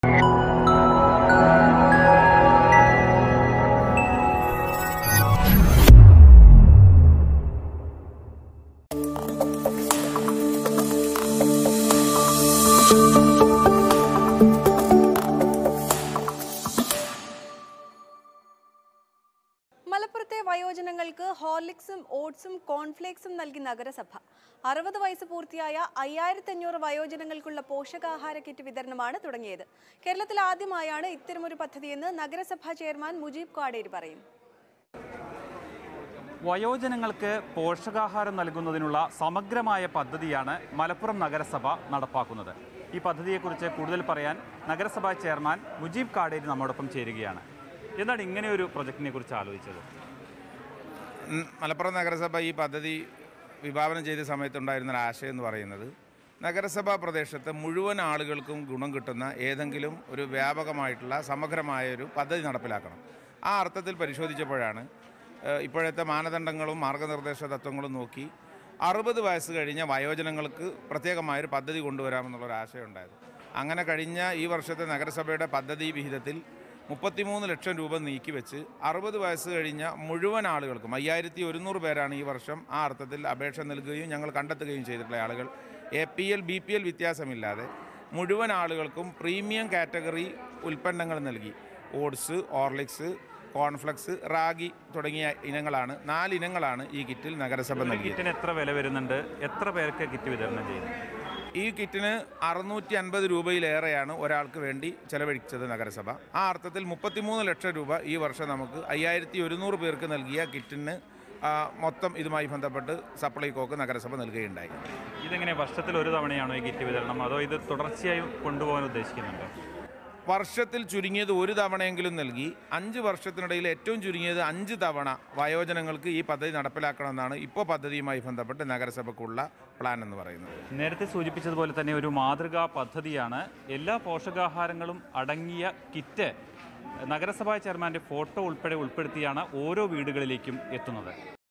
മലപ്പുറത്തെ വയോജനങ്ങൾക്ക് ഹോർലിക്സും ഓട്സും കോൺഫ്ലേക്സും നൽകി നഗരസഭ അറുപത് വയസ്സ് പൂർത്തിയായ അയ്യായിരത്തി അഞ്ഞൂറ് വയോജനങ്ങൾക്കുള്ള പോഷകാഹാര കിറ്റ് വിതരണമാണ് തുടങ്ങിയത് കേരളത്തിൽ ആദ്യമായാണ് ഇത്തരമൊരു പദ്ധതിയെന്ന് നഗരസഭാ ചെയർമാൻ മുജീബ് കാടേരി പറയും വയോജനങ്ങൾക്ക് പോഷകാഹാരം നൽകുന്നതിനുള്ള സമഗ്രമായ പദ്ധതിയാണ് മലപ്പുറം നഗരസഭ നടപ്പാക്കുന്നത് ഈ പദ്ധതിയെക്കുറിച്ച് കൂടുതൽ പറയാൻ നഗരസഭാ ചെയർമാൻ മുജീബ് കാടേരി നമ്മോടൊപ്പം ചേരുകയാണ് എന്താണ് ഇങ്ങനെ ഒരു പ്രൊജക്ടിനെ കുറിച്ച് ആലോചിച്ചത് ഉം, മലപ്പുറം നഗരസഭ ഈ പദ്ധതി വിഭാവനം ചെയ്ത സമയത്തുണ്ടായിരുന്ന ഒരു ആശയം എന്ന് പറയുന്നത് നഗരസഭാ പ്രദേശത്ത് മുഴുവൻ ആളുകൾക്കും ഗുണം കിട്ടുന്ന ഏതെങ്കിലും ഒരു വ്യാപകമായിട്ടുള്ള സമഗ്രമായ ഒരു പദ്ധതി നടപ്പിലാക്കണം ആ അർത്ഥത്തിൽ പരിശോധിച്ചപ്പോഴാണ് ഏഹ്, ഇപ്പോഴത്തെ മാനദണ്ഡങ്ങളും മാർഗനിർദ്ദേശ തത്വങ്ങളും നോക്കി അറുപത് വയസ്സ് കഴിഞ്ഞ വയോജനങ്ങൾക്ക് പ്രത്യേകമായൊരു പദ്ധതി കൊണ്ടുവരാമെന്നുള്ളൊരു ആശയം ഉണ്ടായത് അങ്ങനെ കഴിഞ്ഞ ഈ വർഷത്തെ നഗരസഭയുടെ പദ്ധതി വിഹിതത്തിൽ മുപ്പത്തിമൂന്ന് ലക്ഷം രൂപ നീക്കിവെച്ച് അറുപത് വയസ്സ് കഴിഞ്ഞ മുഴുവൻ ആളുകൾക്കും അയ്യായിരത്തി ഒരുന്നൂറ് പേരാണ് ഈ വർഷം ആ അർത്ഥത്തിൽ അപേക്ഷ നൽകുകയും ഞങ്ങൾ കണ്ടെത്തുകയും ചെയ്തിട്ടുള്ള ആളുകൾ A P L B P L വ്യത്യാസമില്ലാതെ മുഴുവൻ ആളുകൾക്കും പ്രീമിയം കാറ്റഗറി ഉൽപ്പന്നങ്ങൾ നൽകി ഓട്സ് ഓർലിക്സ് കോൺഫ്ലക്സ് റാഗി തുടങ്ങിയ ഇനങ്ങളാണ് നാല് ഇനങ്ങളാണ് ഈ കിറ്റിൽ നഗരസഭ നൽകിയത് കിറ്റിന് എത്ര വില വരുന്നുണ്ട് എത്ര പേർക്ക് കിറ്റ് വിതരണം ചെയ്യുന്നു ഈ കിറ്റിന് അറുന്നൂറ്റി അൻപത് രൂപയിലേറെയാണ് ഒരാൾക്ക് വേണ്ടി ചെലവഴിച്ചത് നഗരസഭ ആ അർത്ഥത്തിൽ മുപ്പത്തിമൂന്ന് ലക്ഷം രൂപ ഈ വർഷം നമുക്ക് അയ്യായിരത്തി ഒരുന്നൂറ് പേർക്ക് നൽകിയ കിറ്റിന് ആ, മൊത്തം ഇതുമായി ബന്ധപ്പെട്ട് സപ്ലൈകോക്ക് നഗരസഭ നൽകുകയുണ്ടായി ഇതെങ്ങനെ വർഷത്തിൽ ഒരു തവണയാണോ ഈ കിറ്റ് വിതരണം അതോ ഇത് തുടർച്ചയായി കൊണ്ടുപോകാൻ ഉദ്ദേശിക്കുന്നുണ്ടോ വർഷത്തിൽ ചുരുങ്ങിയത് ഒരു തവണയെങ്കിലും നൽകി അഞ്ച് വർഷത്തിനിടയിൽ ഏറ്റവും ചുരുങ്ങിയത് അഞ്ച് തവണ വയോജനങ്ങൾക്ക് ഈ പദ്ധതി നടപ്പിലാക്കണമെന്നാണ് ഇപ്പോൾ പദ്ധതിയുമായി ബന്ധപ്പെട്ട് നഗരസഭയ്ക്കുള്ള പ്ലാൻ എന്ന് പറയുന്നത് നേരത്തെ സൂചിപ്പിച്ചതുപോലെ തന്നെ ഒരു മാതൃകാ പദ്ധതിയാണ് എല്ലാ പോഷകാഹാരങ്ങളും അടങ്ങിയ കിറ്റ് നഗരസഭാ ചെയർമാൻ്റെ ഫോട്ടോ ഉൾപ്പെടെ ഉൾപ്പെടുത്തിയാണ് ഓരോ വീടുകളിലേക്കും എത്തുന്നത്